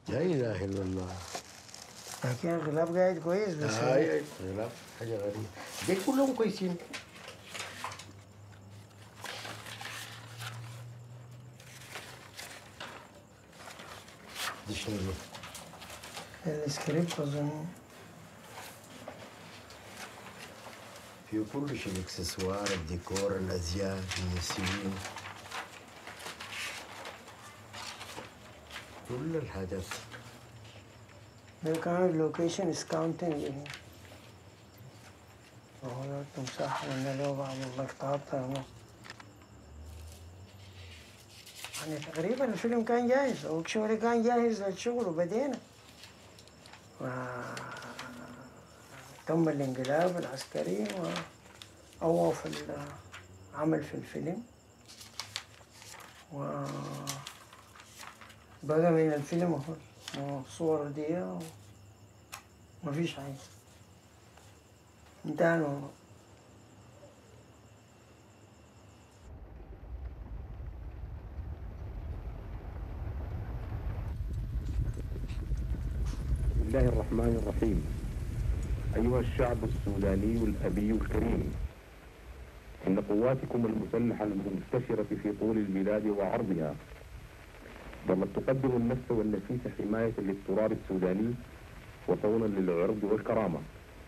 لا اله الا الله لكن الغلاف قاعد كويس بس هاي غلاف حاجه غريبه دي كلهم كويسين دي شنو دي؟ السكريبت اظن فيه كل شيء الاكسسوار الديكور الازياء الممثلين كل الحاجات ده كان اللوكيشن سكاونتنج وهو ده التمساح لما له بعض اللقطات تمام. يعني تقريبا الفيلم كان جاهز هو شغلي كان جاهز للشغل وبدينا و- تم الانقلاب العسكري وأوقف العمل في الفيلم و بقى من الفيلم هو الصور دي وما فيش حاجة انتهى الموضوع بسم الله الرحمن الرحيم أيها الشعب السوداني الأبي الكريم إن قواتكم المسلحة المنتشرة في طول البلاد وعرضها ظلت تقدم النفس والنفيس حماية للتراب السوداني وصونا للعرض والكرامة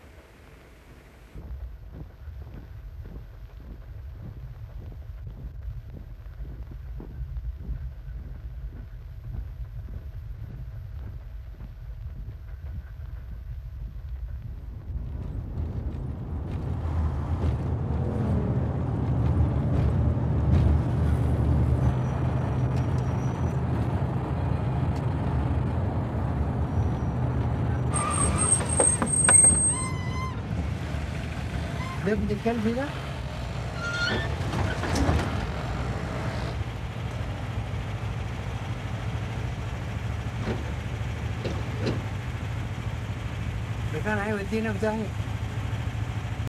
ده ابن الكلب ده ده كان هيودينا في داهية